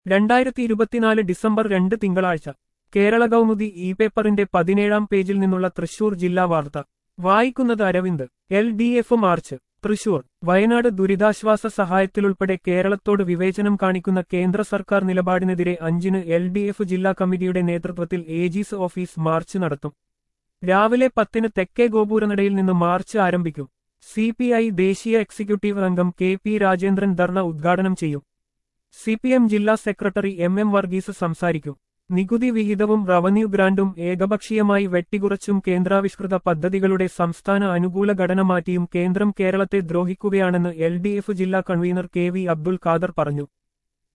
രണ്ടായിരത്തി ഇരുപത്തിനാല് ഡിസംബർ രണ്ട് തിങ്കളാഴ്ച കേരള കൗമുദി ഇ പേപ്പറിന്റെ പതിനേഴാം പേജിൽ നിന്നുള്ള തൃശൂർ ജില്ലാ വാർത്ത വായിക്കുന്നത് Aravind L D F march Thrissur Wayanad ദുരിതാശ്വാസ സഹായത്തിലുൾപ്പെടെ കേരളത്തോട് വിവേചനം കാണിക്കുന്ന കേന്ദ്ര സർക്കാർ നിലപാടിനെതിരെ അഞ്ചിന് എൽ ഡി എഫ് ജില്ലാ കമ്മിറ്റിയുടെ നേതൃത്വത്തിൽ ഏജീസ് ഓഫീസ് മാർച്ച് നടത്തും രാവിലെ പത്തിന് തെക്കേ ഗോപുരനടയിൽ നിന്ന് മാർച്ച് ആരംഭിക്കും സി പി ഐ ദേശീയ എക്സിക്യൂട്ടീവ് അംഗം കെ പി രാജേന്ദ്രൻ ധർണ ഉദ്ഘാടനം ചെയ്യും സി പി എം ജില്ലാ സെക്രട്ടറി എം എം വർഗീസ് സംസാരിക്കും നികുതി വിഹിതവും റവന്യൂ ഗ്രാന്റും ഏകപക്ഷീയമായി വെട്ടിക്കുറച്ചും കേന്ദ്രാവിഷ്കൃത പദ്ധതികളുടെ സംസ്ഥാന അനുകൂല ഘടന മാറ്റിയും കേന്ദ്രം കേരളത്തെ ദ്രോഹിക്കുകയാണെന്ന് എൽ ഡി എഫ് ജില്ലാ convener K V Abdul Khader പറഞ്ഞു